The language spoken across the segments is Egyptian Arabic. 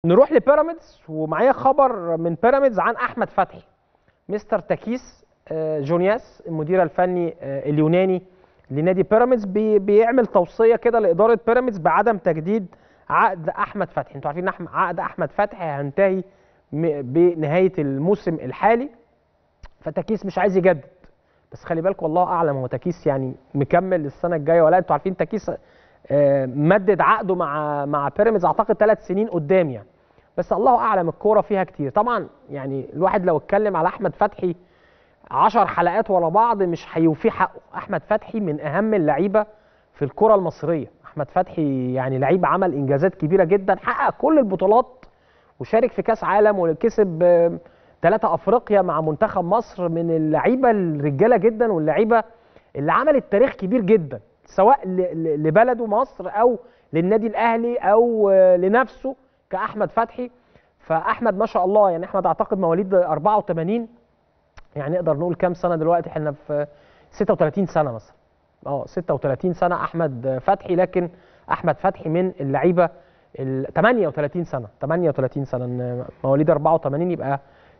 نروح لبيراميدز ومعايا خبر من بيراميدز عن احمد فتحي مستر تاكيس آه، جونياس المدير الفني آه، اليوناني لنادي بيراميدز بي- بيعمل توصيه كده لاداره بيراميدز بعدم تجديد عقد احمد فتحي انتوا عارفين إن أحم- عقد احمد فتحي هينتهي م- بنهايه الموسم الحالي فتاكيس مش عايز يجدد بس خلي بالك والله اعلم هو تاكيس يعني مكمل السنه الجايه ولا انتوا عارفين تاكيس آه، مدد عقده مع مع بيراميدز اعتقد ثلاث سنين قدام يعني بس الله اعلم الكوره فيها كتير طبعا يعني الواحد لو اتكلم على احمد فتحي عشر حلقات ورا بعض مش هيوفيه حقه احمد فتحي من اهم اللعيبه في الكره المصريه احمد فتحي يعني لعيب عمل انجازات كبيره جدا حقق كل البطولات وشارك في كاس عالم وكسب ثلاثة افريقيا مع منتخب مصر من اللعيبه الرجاله جدا واللعيبه اللي عملت تاريخ كبير جدا سواء ل- ل- لبلده مصر او للنادي الاهلي او آه، لنفسه كاحمد فتحي فاحمد ما شاء الله يعني احمد اعتقد مواليد 84 يعني نقدر نقول كام سنه دلوقتي احنا في 36 سنه مثلا اه 36 سنه احمد فتحي لكن احمد فتحي من اللعيبه ال 38 سنه 38 سنه إن مواليد 84 يبقى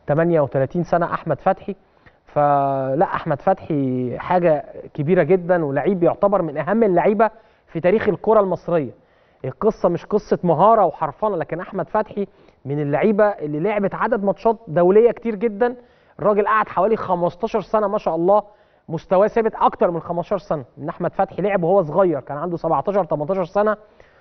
38 سنه احمد فتحي فلا احمد فتحي حاجه كبيره جدا ولعيب يعتبر من اهم اللعيبه في تاريخ الكره المصريه القصه مش قصه مهاره وحرفنه لكن احمد فتحي من اللعيبه اللي لعبت عدد ماتشات دوليه كتير جدا الراجل قعد حوالي 15 سنه ما شاء الله مستواه ثابت اكتر من 15 سنه ان احمد فتحي لعب وهو صغير كان عنده 17 18 سنه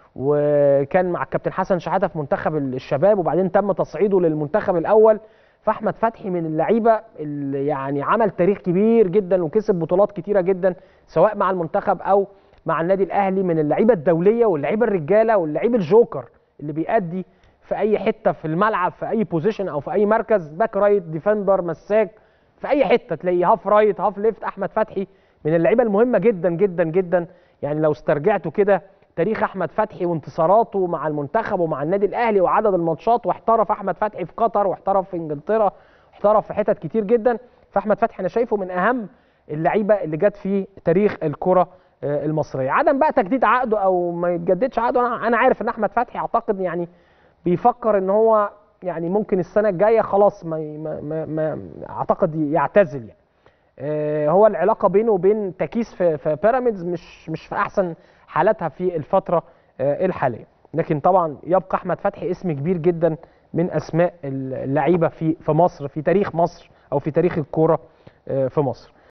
وكان مع الكابتن حسن شحاته في منتخب الشباب وبعدين تم تصعيده للمنتخب الاول فاحمد فتحي من اللعيبه اللي يعني عمل تاريخ كبير جدا وكسب بطولات كتيره جدا سواء مع المنتخب او مع النادي الاهلي من اللعيبه الدوليه واللعيبه الرجاله واللعيب الجوكر اللي بيأدي في اي حته في الملعب في اي بوزيشن او في اي مركز باك رايت ديفندر مساك في اي حته تلاقيه هاف رايت هاف ليفت احمد فتحي من اللعيبه المهمه جدا جدا جدا يعني لو استرجعتوا كده تاريخ احمد فتحي وانتصاراته مع المنتخب ومع النادي الاهلي وعدد الماتشات واحترف احمد فتحي في قطر واحترف في انجلترا واحترف في حتت كتير جدا فاحمد فتحي انا شايفه من اهم اللعيبه اللي جت في تاريخ الكره آه، المصريه عدم بقى تجديد عقده او ما يتجددش عقده انا انا عارف ان احمد فتحي اعتقد يعني بيفكر ان هو يعني ممكن السنه الجايه خلاص ما, ما, ما, ما اعتقد يعتزل يعني آه، هو العلاقه بينه وبين تكيس في, في بيراميدز مش مش في احسن حالاتها في الفتره آه، الحاليه لكن طبعا يبقى احمد فتحي اسم كبير جدا من اسماء اللعيبه في في مصر في تاريخ مصر او في تاريخ الكوره آه، في مصر